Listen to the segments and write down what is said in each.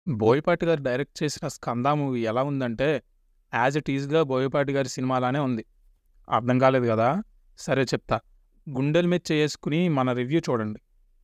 బోయపాటి గారు డైరెక్ట్ చేసిన 'స్కంద' మూవీ ఎలా ఉందంటే, యాజ్ ఇట్ ఈజ్‌గా బోయపాటి గారి సినిమాలానే ఉంది. అర్థం కాలేదు గదా! సరే చెప్తా. గుండెల మీద చేసుకుని మన రివ్యూ చూడండి.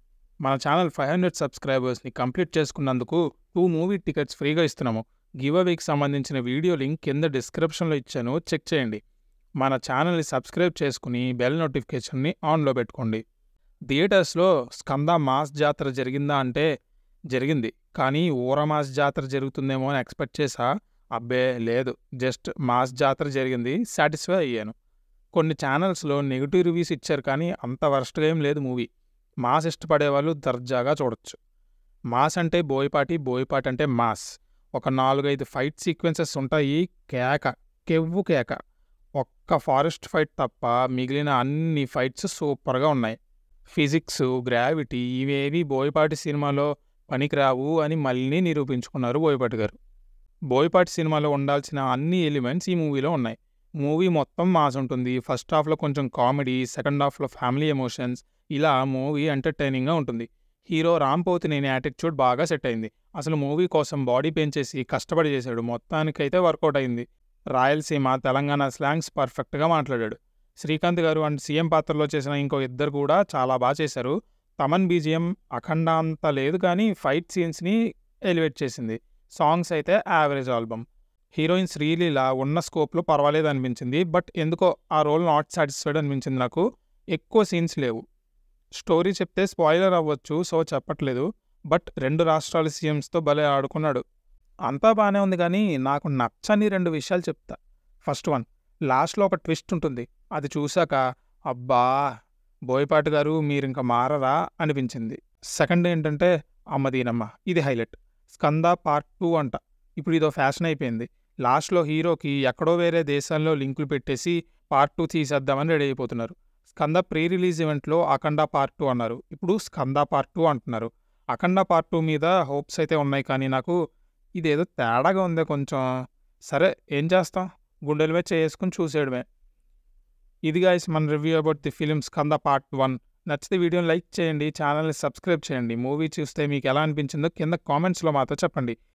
మన ఛానల్ 500 సబ్స్క్రైబర్స్‌ని కంప్లీట్ చేసుకున్నందుకు 2 మూవీ టికెట్స్ ఫ్రీగా ఇస్తున్నాము. గివ్ అవేకి సంబంధించిన వీడియో లింక్ కింద డిస్క్రిప్షన్‌లో ఇచ్చాను చెక్ చేయండి. మన ఛానల్‌ని సబ్స్క్రైబ్ చేసుకుని బెల్ నోటిఫికేషన్‌ని ఆన్‌లో పెట్టుకోండి. థియేటర్స్‌లో 'స్కంద మాస్ జాతర' జరిగిందా అంటే జరిగింది. కానీ ఊర మాస్ జాతర జరుగుతుందేమో అని ఎక్స్‌పెక్ట్ చేశా. అబ్బే లేదు. జస్ట్ మాస్ జాతర జరిగింది. సాటిస్ఫై అయ్యాను. కొన్ని ఛానల్స్‌లో నెగెటివ్ రివ్యూస్ ఇచ్చారు కానీ అంత వరస్ట్‌గా ఏం లేదు మూవీ. మాస్ ఇష్టపడేవాళ్ళు దర్జాగా చూడొచ్చు. మాస్ అంటే బోయపాటి, బోయపాటి అంటే మాస్. ఒక 4, 5 ఫైట్ సీక్వెన్సెస్ ఉంటాయి. కేక. కెవ్వు కేక. ఒక్క ఫారెస్ట్ ఫైట్ తప్ప మిగిలిన అన్ని ఫైట్స్ సూపర్‌గా ఉన్నాయి. ఫిజిక్సు, గ్రావిటీ ఇవేవీ బోయపాటి సినిమాలో పనికిరావు అని మళ్ళీ నిరూపించుకున్నారు బోయపాటి గారు. బోయపాటి సినిమాలో ఉండాల్సిన అన్ని ఎలిమెంట్స్ ఈ మూవీలో ఉన్నాయి. మూవీ మొత్తం మాస్ ఉంటుంది. ఫస్ట్ హాఫ్‌లో కొంచెం కామెడీ, సెకండ్ హాఫ్‌లో ఫ్యామిలీ ఎమోషన్స్ ఇలా మూవీ ఎంటర్‌టైనింగ్‌గా ఉంటుంది. హీరో రామ్ పోతినేని యాటిట్యూడ్ బాగా సెట్ అయింది. అసలు మూవీ కోసం బాడీ పెంచేసి కష్టపడి చేశాడు. మొత్తానికైతే వర్కౌట్ అయింది. రాయలసీమ, తెలంగాణ స్లాంగ్స్ పర్ఫెక్ట్‌గా మాట్లాడాడు. శ్రీకాంత్ గారు అండ్ సీఎం పాత్రలో చేసిన ఇంకో ఇద్దరు కూడా చాలా బా చేశారు. తమన్ బీజీఎం అఖండ అంత లేదు కానీ ఫైట్ సీన్స్‌ని ఎలివేట్ చేసింది. సాంగ్స్ అయితే యావరేజ్ ఆల్బమ్. హీరోయిన్ శ్రీలీల ఉన్న స్కోప్‌లో పర్వాలేదనిపించింది. బట్ ఎందుకో ఆ రోల్ నాట్ సాటిస్ఫైడ్ అనిపించింది నాకు. ఎక్కువ సీన్స్ లేవు. స్టోరీ చెప్తే స్పాయిలర్ అవ్వచ్చు. సో చెప్పట్లేదు. బట్ 2 రాష్ట్రాల సీఎంస్‌తో భలే ఆడుకున్నాడు. అంతా బానే ఉంది గానీ నాకు నచ్చని 2 విషయాలు చెప్తా. ఫస్ట్ వన్ లాస్ట్‌లో ఒక ట్విస్ట్ ఉంటుంది. అది చూసాక అబ్బా! బోయపాటి గారు మీరింక మారరా అనిపించింది. సెకండ్ ఏంటంటే అమ్మ దీనమ్మ ఇది హైలైట్. 'స్కంద పార్ట్ 2' అంట. ఇప్పుడు ఇదో ఫ్యాషన్ అయిపోయింది. లాస్ట్‌లో హీరోకి ఎక్కడో వేరే దేశాల్లో లింకులు పెట్టేసి పార్ట్ 2 తీసేద్దామని రెడీ అయిపోతున్నారు. 'స్కంద' ప్రీ రిలీజ్ ఈవెంట్‌లో 'అఖండ పార్ట్ 2' అన్నారు. ఇప్పుడు 'స్కంద పార్ట్ 2' అంటున్నారు. 'అఖండ పార్ట్ 2' మీద హోప్స్ అయితే ఉన్నాయి కానీ నాకు ఇదేదో తేడాగా ఉందే కొంచెం. సరే ఏం చేస్తాం. గుండెల మీద చేసుకొని చూసేయడమే. ఇది గైస్ మన review about the film 'Skanda part 1' నచ్చితే వీడియోని లైక్ చేయండి. ఛానల్‌ని సబ్స్క్రైబ్ చేయండి. మూవీ చూస్తే మీకు ఎలా అనిపించిందో కింద కామెంట్స్‌లో మాతో చెప్పండి.